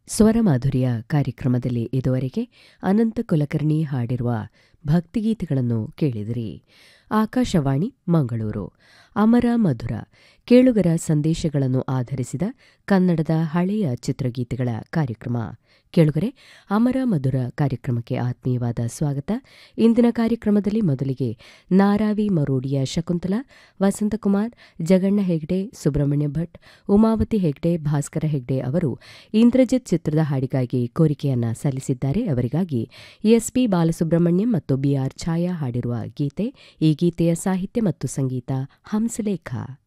ಸ್ವರಮಾಧುರ್ಯ ಕಾರ್ಯಕ್ರಮದಲ್ಲಿ ಇದುವರೆಗೆ ಅನಂತ ಕುಲಕರ್ಣಿ ಹಾಡಿರುವ ಭಕ್ತಿಗೀತೆಗಳನ್ನು ಕೇಳಿದಿರಿ ಆಕಾಶವಾಣಿ ಮಂಗಳೂರು ಅಮರ ಮಧುರ ಕೇಳುಗರ ಸಂದೇಶಗಳನ್ನು ಆಧರಿಸಿದ ಕನ್ನಡದ ಹಳೆಯ ಚಿತ್ರಗೀತೆಗಳ ಕಾರ್ಯಕ್ರಮ ಕೇಳುಗರೆ ಅಮರ ಮಧುರ ಕಾರ್ಯಕ್ರಮಕ್ಕೆ ಆತ್ಮೀಯವಾದ ಸ್ವಾಗತ ಇಂದಿನ ಕಾರ್ಯಕ್ರಮದಲ್ಲಿ ಮೊದಲಿಗೆ ನಾರಾವಿ ಮರೋಡಿಯ ಶಕುಂತಲ ವಸಂತಕುಮಾರ್ ಜಗಣ್ಣ ಹೆಗ್ಡೆ ಸುಬ್ರಹ್ಮಣ್ಯ ಭಟ್ ಉಮಾವತಿ ಹೆಗ್ಡೆ ಭಾಸ್ಕರ ಹೆಗ್ಡೆ ಅವರು ಇಂದ್ರಜಿತ್ ಚಿತ್ರದ ಹಾಡಿಗಾಗಿ ಕೋರಿಕೆಯನ್ನ ಸಲ್ಲಿಸಿದ್ದಾರೆ ಅವರಿಗಾಗಿ ಎಸ್ಪಿ ಬಾಲಸುಬ್ರಹ್ಮಣ್ಯಂ ಮತ್ತು ಬಿಆರ್ ಛಾಯಾ ಹಾಡಿರುವ ಗೀತೆ ಈ ಗೀತೆಯ ಸಾಹಿತ್ಯ ಮತ್ತು ಸಂಗೀತ ಹಂಸಲೇಖ